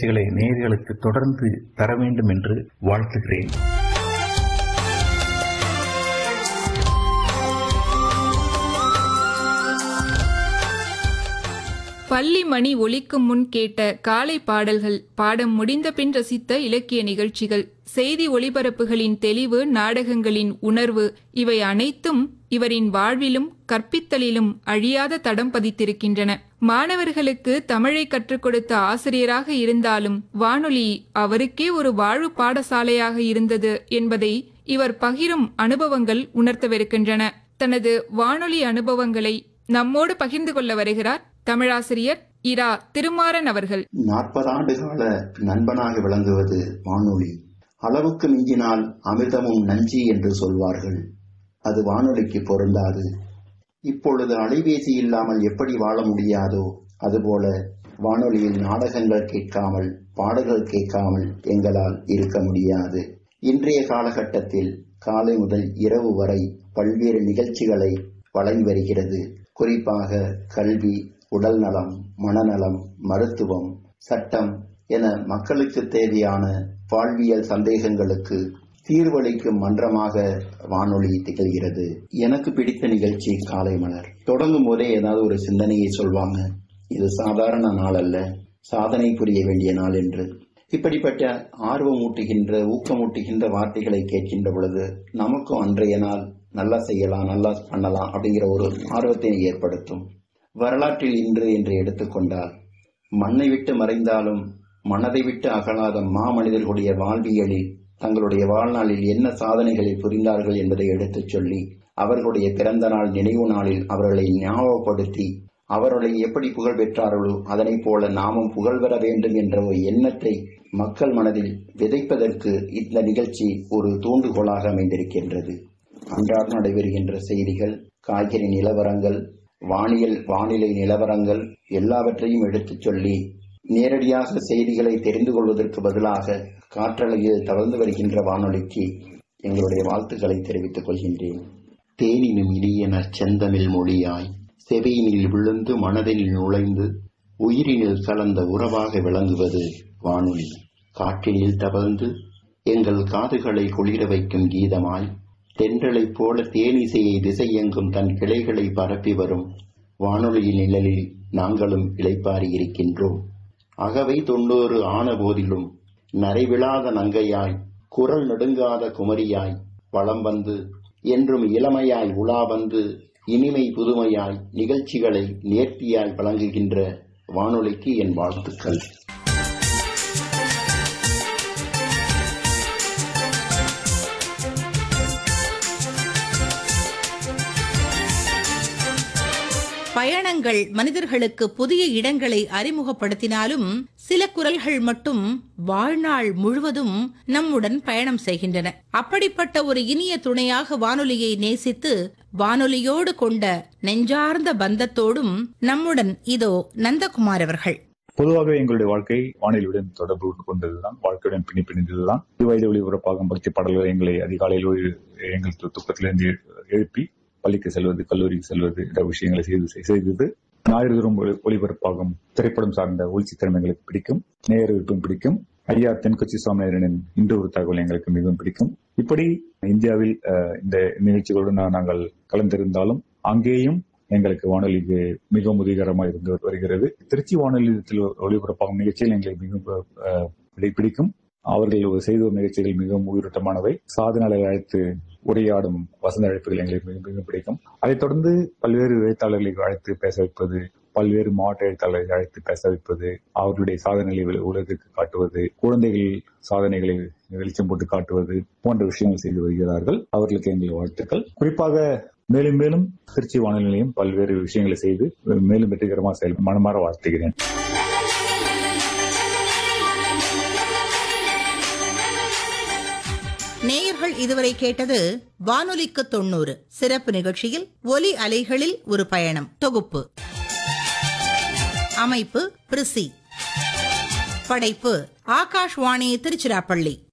நிகழ்ச்சிகளை நேயர்களுக்கு தொடர்ந்து தர வேண்டும் என்று வாழ்த்துகிறேன் பள்ளி மணி ஒலிக்கும் முன் கேட்ட காலை பாடல்கள் பாடம் முடிந்த பின் ரசித்த இலக்கிய நிகழ்ச்சிகள் செய்தி ஒளிபரப்புகளின் தெளிவு நாடகங்களின் உணர்வு இவை அனைத்தும் இவரின் வாழ்விலும் கற்பித்தலிலும் அழியாத தடம் பதித்திருக்கின்றன மாணவர்களுக்கு தமிழை கற்றுக் கொடுத்த ஆசிரியராக இருந்தாலும் வானொலி அவருக்கே ஒரு வாழ்வு பாடசாலையாக இருந்தது என்பதை இவர் பகிரும் அனுபவங்கள் உணர்த்தவிருக்கின்றன தனது வானொலி அனுபவங்களை நம்மோடு பகிர்ந்து கொள்ள வருகிறார் தமிழாசிரியர் இரா திருமாறன் அவர்கள் நாற்பது ஆண்டு கால நண்பனாக விளங்குவது வானொலி அளவுக்கு மிஞ்சினால் அமிர்தமும் நஞ்சி என்று சொல்வார்கள் அது வானொலிக்கு பொருந்தாது இப்பொழுது அலைபேசி இல்லாமல் எப்படி வாழ முடியாதோ அதுபோல வானொலியில் நாடகங்கள் கேட்காமல் பாடல்கள் கேட்காமல் எங்களால் இருக்க முடியாது இன்றைய காலகட்டத்தில் காலை முதல் இரவு வரை பல்வேறு நிகழ்ச்சிகளை வழங்கி வருகிறது குறிப்பாக கல்வி உடல் நலம் மனநலம் மருத்துவம் சட்டம் என மக்களுக்கு தேவையான வாழ்வியல் சந்தேகங்களுக்கு தீர்வளிக்கும் மன்றமாக வானொலி திகழ்கிறது எனக்கு பிடித்த நிகழ்ச்சி காலை மலர் தொடங்கும் போதே ஏதாவது ஒரு சிந்தனையை சொல்வாங்க இது சாதாரண நாள் அல்ல சாதனை புரிய வேண்டிய நாள் என்று இப்படிப்பட்ட ஆர்வமூட்டுகின்ற ஊக்கமூட்டுகின்ற வார்த்தைகளை கேட்கின்ற பொழுது நமக்கும் அன்றைய நாள் நல்லா செய்யலாம் நல்லா பண்ணலாம் அப்படிங்கிற ஒரு ஆர்வத்தை ஏற்படுத்தும் வரலாற்றில் இன்று என்று எடுத்துக்கொண்டால் மண்ணை விட்டு மறைந்தாலும் மனதை விட்டு அகலாத மாமனிதர்களுடைய வாழ்வியலில் தங்களுடைய வாழ்நாளில் என்ன சாதனைகளை புரிந்தார்கள் என்பதை எடுத்துச் சொல்லி அவர்களுடைய பிறந்த நாள் நினைவு நாளில் அவர்களை ஞாபகப்படுத்தி அவர்களை எப்படி புகழ் பெற்றார்களோ அதனைப் போல நாமும் புகழ் பெற வேண்டும் என்ற ஒரு எண்ணத்தை மக்கள் மனதில் விதைப்பதற்கு இந்த நிகழ்ச்சி ஒரு தூண்டுகோலாக அமைந்திருக்கின்றது அன்றாடம் நடைபெறுகின்ற செய்திகள் காய்கறி நிலவரங்கள் வானியல் வானிலை நிலவரங்கள் எல்லாவற்றையும் எடுத்துச் சொல்லி நேரடியாக செய்திகளை தெரிந்து கொள்வதற்கு பதிலாக காற்றலையில் தவழ்ந்து வருகின்ற வானொலிக்கு எங்களுடைய வாழ்த்துக்களை தெரிவித்துக் கொள்கின்றேன் தேனினும் இனியன செந்தமிழ் மொழியாய் செவியினில் விழுந்து மனதினில் நுழைந்து உயிரினில் கலந்த உறவாக விளங்குவது வானொலி காற்றினில் தவழ்ந்து எங்கள் காதுகளை குளிர வைக்கும் கீதமாய் தென்றலைப் போல தேனிசையை திசையெங்கும் தன் கிளைகளை பரப்பி வரும் வானொலியின் நிழலில் நாங்களும் இளைப்பாரி இருக்கின்றோம் அகவை தொண்ணூறு ஆன போதிலும் நரைவிழாத நங்கையாய் குரல் நெடுங்காத குமரியாய் வளம் வந்து என்றும் இளமையாய் உலா வந்து இனிமை புதுமையாய் நிகழ்ச்சிகளை நேர்த்தியாய் வழங்குகின்ற வானொலிக்கு என் வாழ்த்துக்கள் பயணங்கள் மனிதர்களுக்கு புதிய இடங்களை அறிமுகப்படுத்தினாலும் சில குரல்கள் மட்டும் வாழ்நாள் முழுவதும் நம்முடன் பயணம் செய்கின்றன அப்படிப்பட்ட ஒரு இனிய துணையாக வானொலியை நேசித்து வானொலியோடு கொண்ட நெஞ்சார்ந்த பந்தத்தோடும் நம்முடன் இதோ நந்தகுமார் அவர்கள் பொதுவாக எங்களுடைய வாழ்க்கை வானிலையுடன் தொடர்பு கொண்டதுதான் வாழ்க்கையுடன் பின்னி பிணைந்ததுதான் வயது ஒளிபரப்பாகும் பக்தி பாடல்கள் எங்களை அதிகாலையில் ஒரு- எங்கள் து- துக்கத்திலிருந்து எழுப்பி பள்ளிக்கு செல்வது கல்லூரிக்கு செல்வது என்ற விஷயங்களை செய்து செய்தது ஞாயிறு தோறும் ஒளி- ஒளிபரப்பாகும் திரைப்படம் சார்ந்த ஒளிச்சித்திரம் எங்களுக்கு பிடிக்கும் நேர விருப்பம் பிடிக்கும் ஐயா தென்கொச்சி சுவாமிநாதனின் இன்று ஒரு தகவல் எங்களுக்கு மிகவும் பிடிக்கும் இப்படி இந்தியாவில் அஹ், இந்த நிகழ்ச்சிகளுடன் நா- நாங்கள் கலந்திருந்தாலும் அங்கேயும் எங்களுக்கு வானொலிக்கு மிகவும் உதவிகரமாக இருந்து வருகிறது திருச்சி வானொலியத்தில் ஒளிபரப்பாகும் நிகழ்ச்சிகள் எங்களுக்கு மிகவும் அஹ், பிடி- பிடிக்கும் அவர்கள் செய்த நிகழ்ச்சிகள் மிகவும் உயிரோட்டமானவை சாதனையாளரை அழைத்து உரையாடும் வசந்த அழைப்புகள் எங்களுக்கு மிக மிகவும் பிடிக்கும் அதைத் தொடர்ந்து பல்வேறு எழுத்தாளர்களை அழைத்து பேச வைப்பது பல்வேறு மாவட்ட எழுத்தாளர்களை அழைத்து பேச வைப்பது அவர்களுடைய சாதனைகளை உல- உலகிற்கு காட்டுவது குழந்தைகள் சாதனைகளை வெளிச்சம் போட்டு காட்டுவது போன்ற விஷயங்கள் செய்து வருகிறார்கள் அவர்களுக்கு எங்கள் வாழ்த்துக்கள் குறிப்பாக மேலும் மேலும் திருச்சி வானொலி நிலையம் பல்வேறு விஷயங்களை செய்து மேலும் வெற்றிகரமாக செயல் மனமாற வாழ்த்துகிறேன் நேயர்கள் இதுவரை கேட்டது வானொலிக்கு தொண்ணூறு சிறப்பு நிகழ்ச்சியில் ஒலி அலைகளில் ஒரு பயணம் தொகுப்பு அமைப்பு பிரிசி படைப்பு ஆகாஷ்வாணி திருச்சிராப்பள்ளி